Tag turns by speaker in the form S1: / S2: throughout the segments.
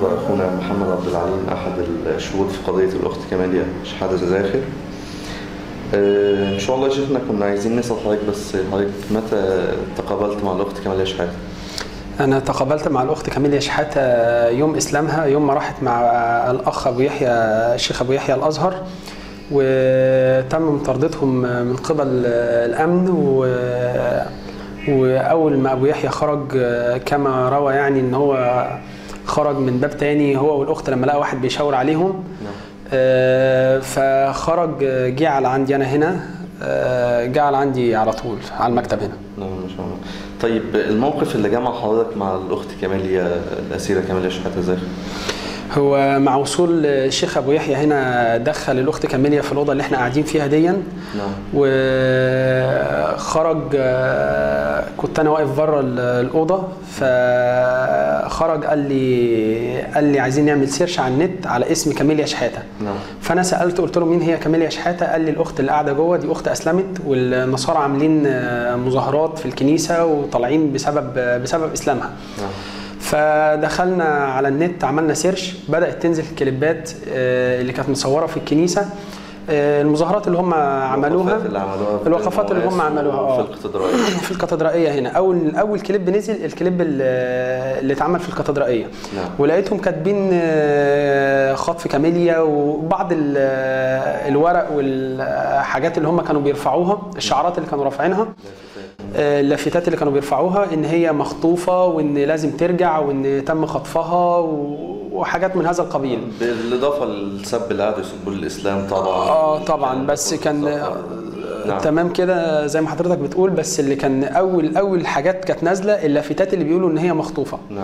S1: النهارده اخونا محمد عبد العليم احد الشهود في قضيه الاخت كماليا شحاته زاخر آه، ان شاء الله يا شيخنا كنا عايزين نسال حضرتك بس حضرتك متى تقابلت مع الاخت كماليا شحاته؟
S2: أنا تقابلت مع الأخت كاميليا شحاتة يوم إسلامها يوم ما راحت مع الأخ أبو يحيى الشيخ أبو يحيى الأزهر وتم مطاردتهم من قبل الأمن و وأول ما أبو يحيى خرج كما روى يعني إن هو خرج من باب تاني هو والأخت لما لقى واحد بيشاور عليهم
S1: نعم
S2: آه، فخرج جه على عندي أنا هنا آه، جه على عندي على طول على المكتب هنا
S1: نعم ما شاء الله طيب الموقف اللي جمع حضرتك مع الاخت كماليا الاسيره كماليا شحاته زاخر
S2: هو مع وصول الشيخ ابو يحيى هنا دخل الاخت كاميليا في الاوضه اللي احنا قاعدين فيها ديا
S1: نعم
S2: وخرج آه، كنت انا واقف بره ال- الاوضه فخرج قال لي قال لي عايزين نعمل سيرش على النت على اسم كاميليا شحاته
S1: نعم
S2: فانا سالته قلت له مين هي كاميليا شحاته قال لي الاخت اللي قاعده جوه دي اخت اسلمت والنصارى عاملين آه، مظاهرات في الكنيسه وطالعين بسبب بسبب اسلامها
S1: نعم
S2: فدخلنا على النت عملنا سيرش بدات تنزل الكليبات آه، اللي كانت مصوره في الكنيسه آه، المظاهرات اللي هم عملوها
S1: الوقفات اللي عملوها في
S2: الوقفات اللي هم
S1: المواس
S2: عملوها اه
S1: في الكاتدرائيه
S2: في الكاتدرائيه هنا اول اول كليب نزل الكليب اللي اللي اتعمل في الكاتدرائيه
S1: نعم
S2: ولقيتهم كاتبين آه، خطف كاميليا وبعض ال- آه، الورق والحاجات اللي هم كانوا بيرفعوها الشعارات اللي كانوا رافعينها آه، اللافتات اللي كانوا بيرفعوها ان هي مخطوفه وان لازم ترجع وان تم خطفها و- وحاجات من هذا القبيل
S1: بالاضافه للسب اللي قعدوا يسبوا الاسلام طبعا
S2: اه طبعا بس كان
S1: نعم.
S2: تمام كده زي ما حضرتك بتقول بس اللي كان اول اول حاجات كانت نازله اللافتات اللي بيقولوا ان هي مخطوفه
S1: نعم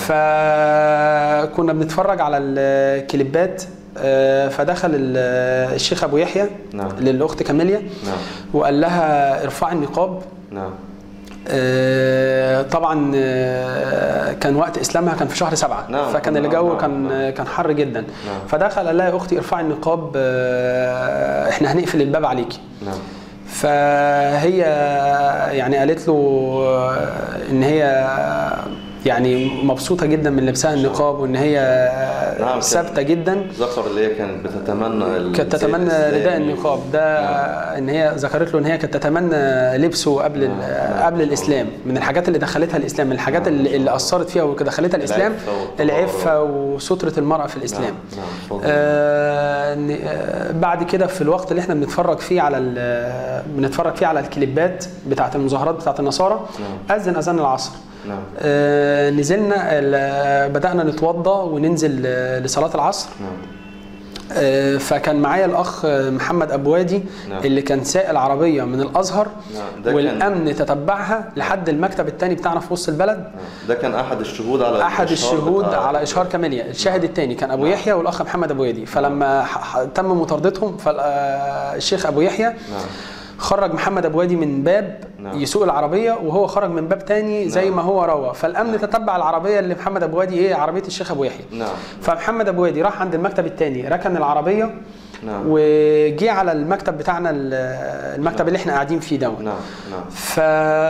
S2: فكنا بنتفرج على الكليبات آه، فدخل ال- الشيخ ابو يحيى
S1: نعم.
S2: للاخت كاميليا
S1: نعم
S2: وقال لها ارفعي النقاب
S1: نعم
S2: آه، طبعا آه، كان وقت اسلامها كان في شهر سبعة
S1: نعم،
S2: فكان
S1: نعم،
S2: الجو
S1: نعم،
S2: كان
S1: نعم.
S2: كان حر جدا
S1: نعم.
S2: فدخل قال لها يا اختي ارفعي النقاب آه، احنا هنقفل الباب عليكي
S1: نعم
S2: فهي يعني قالت له ان هي يعني مبسوطه جدا من لبسها النقاب وان هي
S1: نعم،
S2: ثابته جدا
S1: ذكر اللي هي كانت بتتمنى ال-
S2: كانت تتمنى
S1: الإسلامي.
S2: رداء النقاب ده ان هي ذكرت له ان هي كانت تتمنى لبسه قبل ال-
S1: نعم.
S2: قبل الاسلام من الحاجات اللي دخلتها الاسلام من الحاجات اللي, اللي اثرت فيها ودخلتها الاسلام
S1: العفة والطهارة.
S2: العفه وستره المراه في الاسلام
S1: نعم نعم اتفضل.
S2: آه ن- آه، بعد كده في الوقت اللي احنا بنتفرج فيه على ال- بنتفرج فيه على الكليبات بتاعه المظاهرات بتاعه النصارى
S1: نعم.
S2: اذن اذان العصر
S1: نعم
S2: آه نزلنا ال- بدانا نتوضا وننزل آه، لصلاه العصر
S1: نعم
S2: آه، فكان معايا الاخ محمد ابوادي
S1: نعم.
S2: اللي كان سائق العربيه من الازهر
S1: نعم، ده كان-
S2: والامن تتبعها لحد المكتب الثاني بتاعنا في وسط البلد
S1: نعم. ده كان احد الشهود على
S2: احد
S1: الإشهار
S2: الشهود
S1: بتاع-
S2: على اشهار كاميليا الشاهد الثاني كان ابو
S1: نعم.
S2: يحيى والاخ محمد ابو يدي فلما ح- ح- تم مطاردتهم فالشيخ ابو يحيى
S1: نعم
S2: خرج محمد ابو وادي من باب
S1: نعم.
S2: يسوق العربيه وهو خرج من باب تاني زي
S1: نعم.
S2: ما هو روى فالامن تتبع العربيه اللي محمد ابو وادي ايه عربيه الشيخ ابو يحيى
S1: نعم
S2: فمحمد ابو وادي راح عند المكتب التاني ركن العربيه
S1: نعم
S2: وجي على المكتب بتاعنا ال- المكتب
S1: نعم.
S2: اللي احنا قاعدين فيه دوت
S1: نعم نعم
S2: ف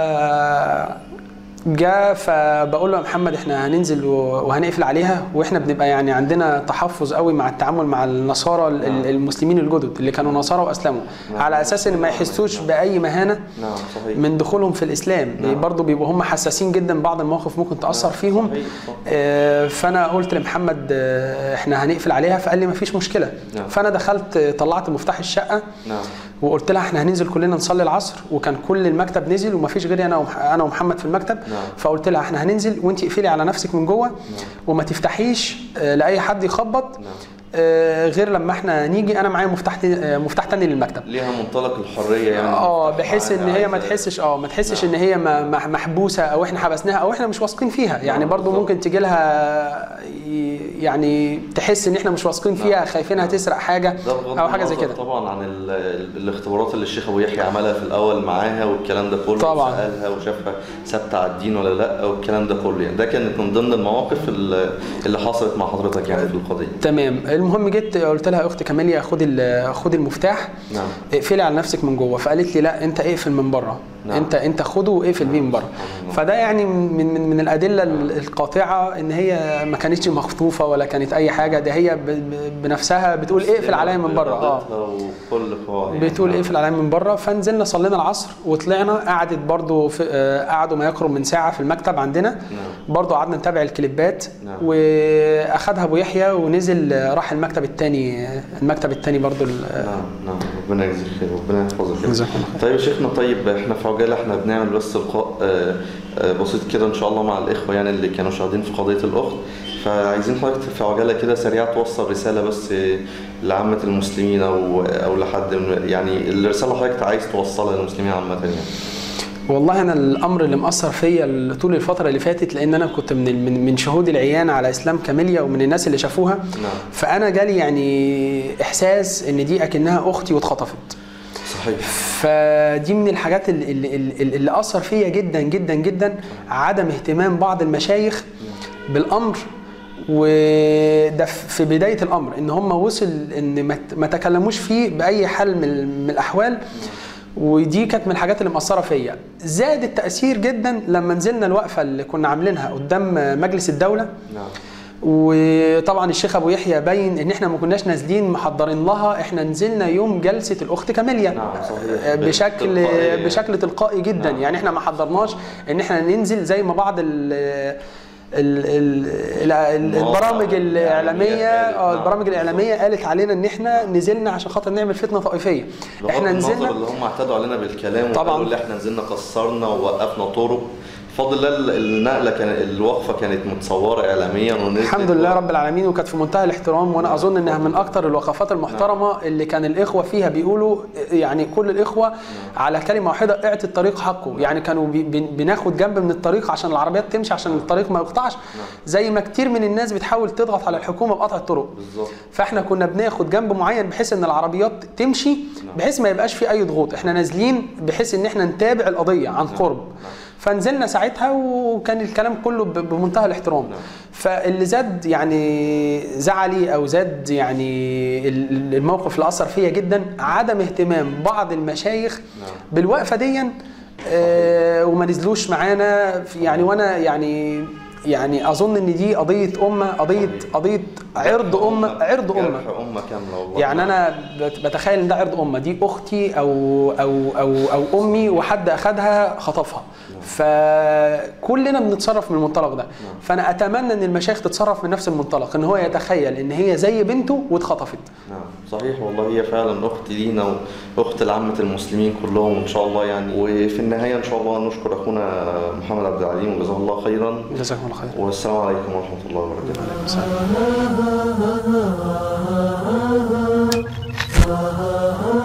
S2: جاء فبقول له يا محمد احنا هننزل و- وهنقفل عليها واحنا بنبقى يعني عندنا تحفظ قوي مع التعامل مع النصارى ال-
S1: نعم.
S2: المسلمين الجدد اللي كانوا نصارى واسلموا
S1: نعم.
S2: على اساس ان ما يحسوش باي مهانه
S1: نعم صحيح
S2: من دخولهم في الاسلام
S1: نعم.
S2: برضه بيبقوا هم حساسين جدا بعض المواقف ممكن تاثر
S1: نعم.
S2: فيهم
S1: صحيح. صح.
S2: آه، فانا قلت لمحمد آه، احنا هنقفل عليها فقال لي ما فيش مشكله
S1: نعم.
S2: فانا دخلت آه، طلعت مفتاح الشقه
S1: نعم
S2: وقلت لها احنا هننزل كلنا نصلي العصر وكان كل المكتب نزل ومفيش غيري انا ومح- انا ومحمد في المكتب
S1: نعم.
S2: فقلت لها احنا هننزل وانت اقفلي على نفسك من جوه وما تفتحيش آه، لاي حد يخبط
S1: نعم.
S2: آه، غير لما احنا نيجي انا معايا مفتاح تاني- آه، مفتاح تاني للمكتب
S1: ليها منطلق الحريه يعني
S2: اه
S1: تفتح
S2: بحيث ان
S1: معاها
S2: هي ما
S1: عايزة-
S2: تحسش اه ما تحسش
S1: نعم.
S2: ان هي ما- ما- محبوسه او احنا حبسناها او احنا مش واثقين فيها يعني
S1: نعم،
S2: برضو
S1: بالظبط.
S2: ممكن تجي لها ي- يعني تحس ان احنا مش واثقين فيها
S1: نعم.
S2: خايفينها تسرق حاجه
S1: ده بغض
S2: او حاجه زي
S1: النظر
S2: كده
S1: طبعا عن ال- ال- الاختبارات اللي الشيخ ابو يحيى عملها في الاول معاها والكلام ده كله
S2: طبعاً.
S1: سالها وشافها ثابته على الدين ولا لا والكلام ده كله يعني ده كانت من ضمن المواقف اللي اللي حصلت مع حضرتك يعني في القضيه
S2: تمام المهم جيت قلت لها يا اختي كاميليا خدي ال- خدي المفتاح
S1: نعم
S2: اقفلي على نفسك من جوه فقالت لي لا انت اقفل من بره
S1: نعم.
S2: انت انت خده واقفل بيه من بره
S1: الله.
S2: فده يعني من من من الادله ال- القاطعه ان هي ما كانتش مخطوفه ولا كانت اي حاجه ده هي ب- ب- بنفسها بتقول اقفل عليا من بره اه
S1: بإرادتها وكل قواها يعني.
S2: بتقول
S1: نعم.
S2: اقفل عليا من بره فنزلنا صلينا العصر وطلعنا قعدت برضو في آه، قعدوا ما يقرب من ساعه في المكتب عندنا
S1: نعم
S2: برضو قعدنا نتابع الكليبات
S1: نعم.
S2: واخدها ابو يحيى ونزل آه، راح المكتب الثاني المكتب الثاني برضو ال-
S1: نعم نعم ربنا يجزيك خير ربنا يحفظك كده.
S2: جزاكم الله
S1: طيب يا شيخنا طيب احنا في عجاله احنا بنعمل بس لقاء آه، آه، بسيط كده ان شاء الله مع الاخوه يعني اللي كانوا شاهدين في قضيه الاخت فعايزين حضرتك في عجاله كده سريعه توصل رساله بس آه، لعامه المسلمين او او لحد من- يعني الرساله حضرتك عايز توصلها للمسلمين عامه يعني
S2: والله انا الامر اللي مأثر فيا طول الفتره اللي فاتت لان انا كنت من من من شهود العيان على اسلام كاميليا ومن الناس اللي شافوها
S1: نعم
S2: فانا جالي يعني احساس ان دي اكنها اختي واتخطفت
S1: صحيح
S2: فدي من الحاجات اللي, اللي, اللي اللي اثر فيا جدا جدا جدا عدم اهتمام بعض المشايخ بالامر وده في بدايه الامر ان هم وصل ان ما ت- ما تكلموش فيه باي حال من, من الاحوال ودي كانت من الحاجات اللي مأثرة فيا زاد التأثير جدا لما نزلنا الوقفة اللي كنا عاملينها قدام مجلس الدولة
S1: نعم
S2: وطبعا الشيخ ابو يحيى باين ان احنا ما كناش نازلين محضرين لها احنا نزلنا يوم جلسه الاخت كاميليا
S1: نعم، صحيح.
S2: بشكل
S1: تلقائي.
S2: بشكل تلقائي جدا
S1: نعم.
S2: يعني احنا ما حضرناش ان احنا ننزل زي ما بعض ال ال- ال- ال- البرامج الاعلاميه اه
S1: نعم.
S2: البرامج الاعلاميه قالت علينا ان احنا نزلنا عشان خاطر نعمل فتنه طائفيه
S1: بغض
S2: احنا
S1: النظر
S2: نزلنا
S1: اللي هم اعتدوا علينا بالكلام
S2: طبعاً.
S1: وقالوا اللي احنا نزلنا كسرنا ووقفنا طرق بفضل الله النقله كان الوقفه كانت متصوره اعلاميا ونزلت
S2: الحمد لله رب العالمين وكانت في منتهى الاحترام وانا اظن انها من اكثر الوقفات المحترمه اللي كان الاخوه فيها بيقولوا يعني كل الاخوه على كلمه واحده اعطي الطريق حقه يعني كانوا بي- بن- بناخد جنب من الطريق عشان العربيات تمشي عشان الطريق ما يقطعش زي ما كتير من الناس بتحاول تضغط على الحكومه بقطع الطرق
S1: بالظبط
S2: فاحنا كنا بناخد جنب معين بحيث ان العربيات تمشي بحيث ما يبقاش في اي ضغوط احنا نازلين بحيث ان احنا نتابع القضيه عن قرب فنزلنا ساعتها وكان الكلام كله ب- بمنتهى الاحترام فاللي زاد يعني زعلي او زاد يعني ال- الموقف اللي اثر فيا جدا عدم اهتمام بعض المشايخ
S1: نعم.
S2: بالوقفه دي آه، وما نزلوش معانا في- يعني وانا يعني يعني اظن ان دي قضيه امه قضيه قضيه عرض امه عرض امه
S1: جرح امه كامله والله
S2: يعني انا بت- بتخيل ان ده عرض امه دي اختي او او او او امي وحد اخدها خطفها فكلنا بنتصرف من المنطلق ده فانا اتمنى ان المشايخ تتصرف من نفس المنطلق ان هو يتخيل ان هي زي بنته واتخطفت
S1: نعم صحيح والله هي فعلا اخت لينا واخت لعامه المسلمين كلهم ان شاء الله يعني وفي النهايه ان شاء الله نشكر اخونا محمد عبد العليم وجزاه الله خيرا
S2: جزاكم الله خير
S1: والسلام عليكم ورحمه الله وبركاته
S2: السلام.